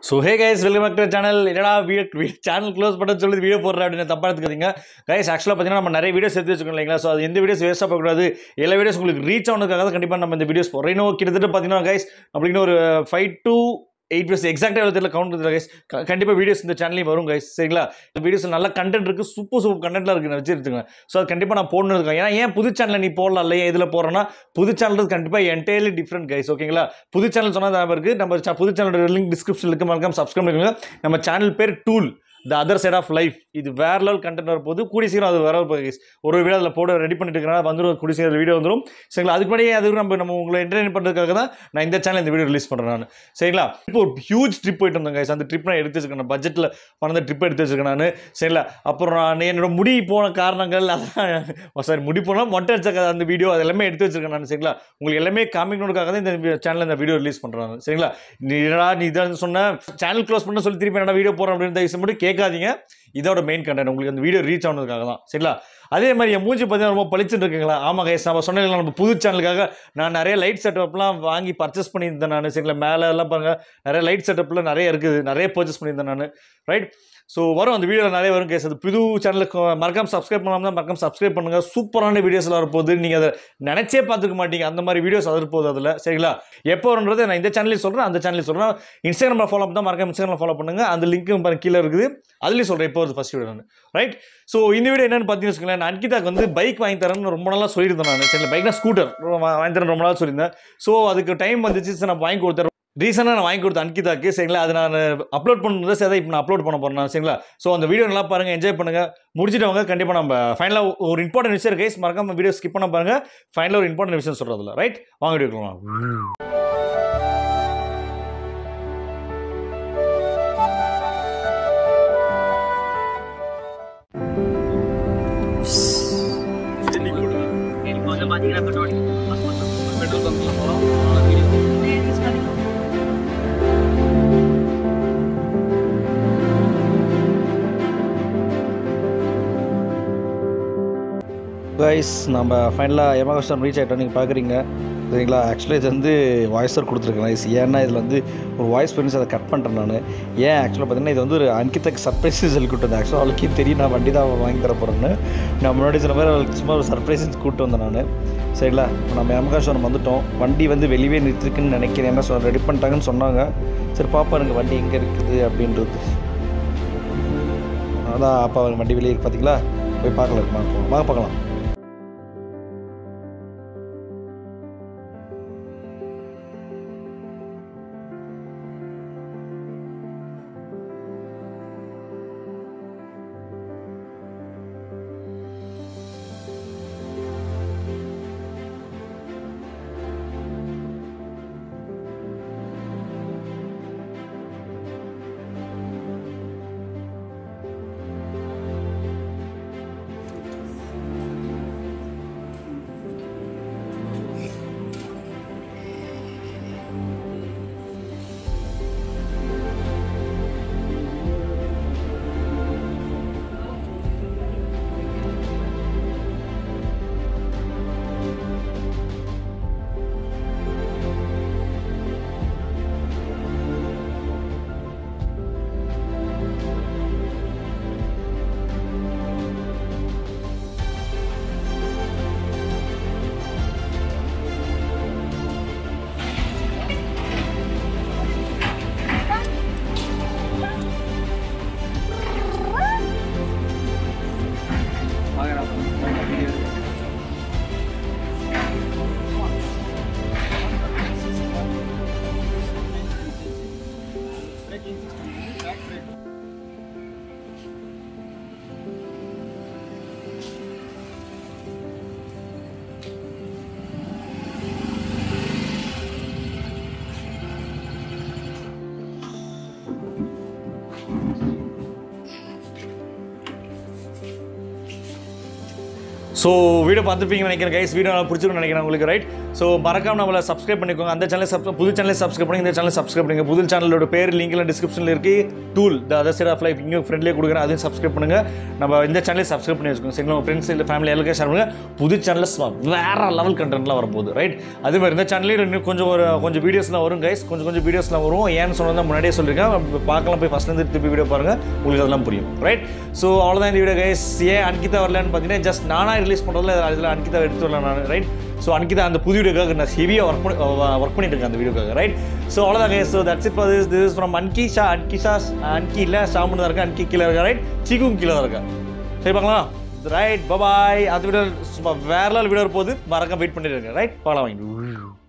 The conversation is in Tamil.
So hey guys welcome back to channel என்னடா வீடியோ சேனல் க்ளோஸ் பண்ண சொல்லி வீடியோ போடுறேன் அப்படின்னு தப்பா எடுத்துக்காதீங்க கைஸ் ஆக்சுவலாக பார்த்தீங்கன்னா நம்ம நிறைய வீடியோஸ் எடுத்து வச்சுக்கோங்க இல்லைங்களா ஸோ அது எந்த வீடியோஸ் வேஸ்ட்டாக போகக்கூடாது எல்லா வீடியோஸ் உங்களுக்கு ரீச் ஆனதுக்காக தான் கண்டிப்பாக நம்ம இந்த வீடியோஸ் போடுறோம் இன்னும் கிட்டத்தட்ட பார்த்தீங்கன்னா கைஸ் நம்மளுக்கு ஒரு ஃபைவ் டு எயிட் வீடியோஸ் எக்ஸாக்டாக எவ்வளோ தெரியல கவுண்ட் தெரியல கைஸ் கண்டிப்பாக வீடியோஸ் இந்த சேனலையும் வரும் கைஸ் சரிங்களா இந்த வீடியோஸ் நல்ல கண்டென்ட் இருக்குது சூப்பர் சூப்பர் கண்டென்ட்லாம் இருக்குது வச்சு எடுத்துக்கோங்க ஸோ அது கண்டிப்பாக நான் போடணும் இருக்கேன் ஏன்னா ஏன் புது சேனலில் நீ போடலாம் இல்லையா இதில் போடுறேன்னா புது சேனல் கண்டிப்பாக என்டையர்லி டிஃப்ரெண்ட் கைஸ் ஓகேங்களா புது சேனல் சொன்னால் தான் இருக்குது நம்ம cha- புது சேனலோட லிங்க் டிஸ்கிரிப்ஷன் இருக்கு மறக்காம சப்ஸ்கிரைப் பண்ணுங்க நம்ம சேனல் பேர் tool the other side of life இது வேற லெவல் கண்டென்ட் வரப்போகுது கூடி சீக்கிரம் அது வர போகுது guys. ஒரு வீடியோ அதில் போட ரெடி பண்ணிட்டு இருக்கிறேன் வந்துடும் கூடி சீக்கிரம் வீடியோ வந்துடும் சரிங்களா அதுக்கு முன்னாடியே அது நம்ம நம்ம உங்களை என்டர்டைன் பண்ணுறதுக்காக தான் நான் இந்த சேனல் இந்த வீடியோ ரிலீஸ் பண்ணுறேன் நான் சரிங்களா இப்போ ஒரு ஹியூஜ் ட்ரிப் போயிட்டு வந்தேன் guys. அந்த ட்ரிப் நான் எடுத்து வச்சிருக்கேன் பட்ஜெட்டில் பணத்தை ட்ரிப் எடுத்து வச்சிருக்கேன் நான் சரிங்களா அப்புறம் நான் என்னோட முடி போன காரணங்கள் அதான் சாரி முடி போனால் மொட்டை அடிச்ச அந்த வீடியோ அது எல்லாமே எடுத்து வச்சிருக்கேன் நான் சரிங்களா உங்களுக்கு எல்லாமே காமிக்கணுக்காக தான் இந்த சேனலில் இந்த வீடியோ ரிலீஸ் பண்ணுறேன் சரிங்களா நீ என்னடா நீ இதான் சொன்ன சேனல் க்ளோஸ் பண்ண சொல்லி திருப்பி என்னடா வீடியோ போடுறேன் அப்படின்னு தயவு மட்டும் கேட்காதீங்க இதோட மெயின் கண்டென்ட் உங்களுக்கு அந்த வீடியோ ரீச் ஆனதுக்காக தான் சரிங்களா அதே மாதிரி என் மூஞ்சி பார்த்தீங்கன்னா ரொம்ப பளிச்சுட்டு இருக்குங்களா ஆமாம் கைஸ் நம்ம சொன்னேன் நம்ம புது சேனலுக்காக நான் நிறைய லைட் செட்டப்லாம் வாங்கி பர்ச்சேஸ் பண்ணியிருந்தேன் நான் சரிங்களா மேலே எல்லாம் பாருங்க நிறைய லைட் செட்டப்லாம் நிறைய இருக்குது நிறைய பர்ச்சேஸ் பண்ணியிருந்தேன் நான் ரைட் ஸோ வரும் அந்த வீடியோவில் நிறைய வரும் கேஸ் அது புது சேனலுக்கு மறக்காம சப்ஸ்கிரைப் பண்ணாமல் தான் மறக்காம சப்ஸ்கிரைப் பண்ணுங்கள் சூப்பரான வீடியோஸ்லாம் வரப்போகுது நீங்கள் அதை நினச்சே பார்த்துக்க மாட்டீங்க அந்த மாதிரி வீடியோஸ் வரப்போகுது அதில் சரிங்களா எப்போ வரும்ன்றது நான் இந்த சேனலையும் சொல்கிறேன் அந்த சேனலையும் சொல்கிறேன் இன்ஸ்டாகிராமில் ஃபாலோ பண்ணால் மறக்காம இன்ஸ்டாகிராமில் ஃபாலோ பண்ணுங்கள் அந்த லிங்க்கும் பாருங்க கீழே இருக்குது அதுலேயும் சொல்கிறேன் இப்போ வருது ஃபஸ்ட் வீடியோ நான் ரைட் ஸோ இந்த வீடியோ என்னன்னு பார்த்தீங்கன்னு வச்சுக்கோங்களேன் நான் அன்கிதாக்கு வந்து பைக் வாங்கி தரேன்னு ரொம்ப நாளாக சொல்லியிருந்தேன் நான் சரி பைக்னா ஸ்கூட்டர் வாங்கி தரேன் ரொம்ப நாளாக சொல்லியிருந்தேன் ஸோ அதுக்கு டைம் வந்துச்சு சரி நான் வாங்கி கொடுத்தேன் ரீசெண்டாக நான் வாங்கி கொடுத்த அன்கிதாக்கு சரிங்களா அதை நான் அப்லோட் பண்ணுறது சரி இப்போ நான் அப்லோட் பண்ண போகிறேன் நான் சரிங்களா ஸோ அந்த வீடியோ நல்லா பாருங்கள் என்ஜாய் பண்ணுங்கள் முடிச்சிட்டவங்க கண்டிப்பாக நம்ம ஃபைனலாக ஒரு இம்பார்ட்டன்ட் விஷயம் கைஸ் மறக்காம வீடியோ ஸ்கிப் பண்ண பாருங்கள் ஃபைனலாக ஒரு இம்பார்ட்டன்ட் விஷயம் சொல்கிறதுல ரைட் வாங்க வீடியோ போகலாம் இப்போ வந்து பார்த்தீங்கன்னா பெட்ரோல் பெட்ரோல் பங்க்ல போகிறோம் கைஸ் நம்ம ஃபைனலாக எமகஸ்டம் ரீச் ஆகிட்டோம் நீங்கள் பார்க்குறீங்க சரிங்களா ஆக்சுவலி இது வந்து வாய்ஸர் கொடுத்துருக்கேன் கைஸ் ஏன்னா இதில் வந்து ஒரு வாய்ஸ் பண்ணி அதை கட் பண்ணுறேன் நான் ஏன் ஆக்சுவலாக பார்த்தீங்கன்னா இது வந்து ஒரு அன்கித்தக்கு சர்ப்ரைஸ் சொல்லி கூப்பிட்டு ஆக்சுவலாக அவளுக்கே தெரியும் நான் வண்டி தான் வாங்கி தர போகிறேன்னு நான் முன்னாடி சொன்ன மாதிரி அவளுக்கு சும்மா ஒரு சர்ப்ரைஸ் கூப்பிட்டு வந்தேன் நான் சரிங்களா இப்போ நம்ம எமகாஸ்டம் வந்துட்டோம் வண்டி வந்து வெளியே நிறுத்திருக்குன்னு நினைக்கிறேன் என்ன சொல் ரெடி பண்ணிட்டாங்கன்னு சொன்னாங்க சரி பாப்பாருங்க வண்டி எங்கே இருக்குது அப்படின்றது அதான் அப்பா அவங்க வண்டி வெளியே இருக்கு பார்த்தீங்களா போய் பார்க்கலாம் வாங்க வாங்க பார்க்கலாம் ஸோ வீடியோ பார்த்துருப்பீங்கன்னு நினைக்கிறேன் கைஸ் வீடியோ நல்லா பிடிச்சிருக்குன்னு நினைக்கிறேன் உங்களுக்கு ரைட் ஸோ மறக்காம நம்மளை சப்ஸ்கிரைப் பண்ணிக்கோங்க அந்த சேனல் சப் புது சேனலை சப்ஸ்கிரைப் பண்ணி இந்த சேனல் சப்ஸ்கிரைப் பண்ணுங்க புது சேனலோட பேர் லிங்க்ல டிஸ்கிரிப்ஷனில் இருக்கு tool the other side of life இங்கே ஃப்ரெண்ட்லேயே கொடுக்குறேன் அதையும் சப்ஸ்கிரைப் பண்ணுங்க நம்ம இந்த சேனலை சப்ஸ்கிரைப் பண்ணி வச்சுக்கோங்க சரிங்களா உங்கள் ஃப்ரெண்ட்ஸ் இல்லை ஃபேமிலி எல்லாருக்கும் ஷேர் பண்ணுங்க புது சேனலில் வேற லெவல் கண்டென்ட்லாம் வரப்போகுது ரைட் அதே மாதிரி இந்த சேனல்லையும் இன்னும் கொஞ்சம் ஒரு கொஞ்சம் வீடியோஸ்லாம் வரும் கைஸ் கொஞ்சம் கொஞ்சம் வீடியோஸ்லாம் வரும் ஏன்னு சொன்னதை முன்னாடியே சொல்லியிருக்கேன் பார்க்கலாம் போய் ஃபஸ்ட்லேருந்து திருப்பி வீடியோ பாருங்க உங்களுக்கு அதெல்லாம் புரியும் ரைட் ஸோ அவ்வளோதான் இந்த வீடியோ கைஸ் ஏன் அன்கிதா வரலன்னு பார்த்தீங்கன்னா ஜஸ்ட் நானாக ரிலீஸ் பண்ணுறதுல அதில் அன்கிதா எடுத்து வரல நான் ரைட் ஸோ அன்கிதா அந்த புது வீடியோக்காக நான் ஹெவியாக ஒர்க் பண்ணி ஒர்க் பண்ணிட்டு இருக்கேன் அந்த வீடியோக்காக ரைட் ஸோ அவ்வளோதான் guys so that's it for this this is from அன்கி ஷா அன்கி ஷா அன்கி இல்லை ஷாமுன்னு தான் இருக்கா அன்கி கீழே இருக்கா ரைட் சிக்கும் கீழே தான் இருக்கா சரி பார்க்கலாம் ரைட் பபாய் அந்த வீடியோ வேற லெவல் வீடியோ போகுது மறக்காம வெயிட் பண்ணிட்டு இருக்கேன் ரைட் பார்க்கலாம் வாங்கி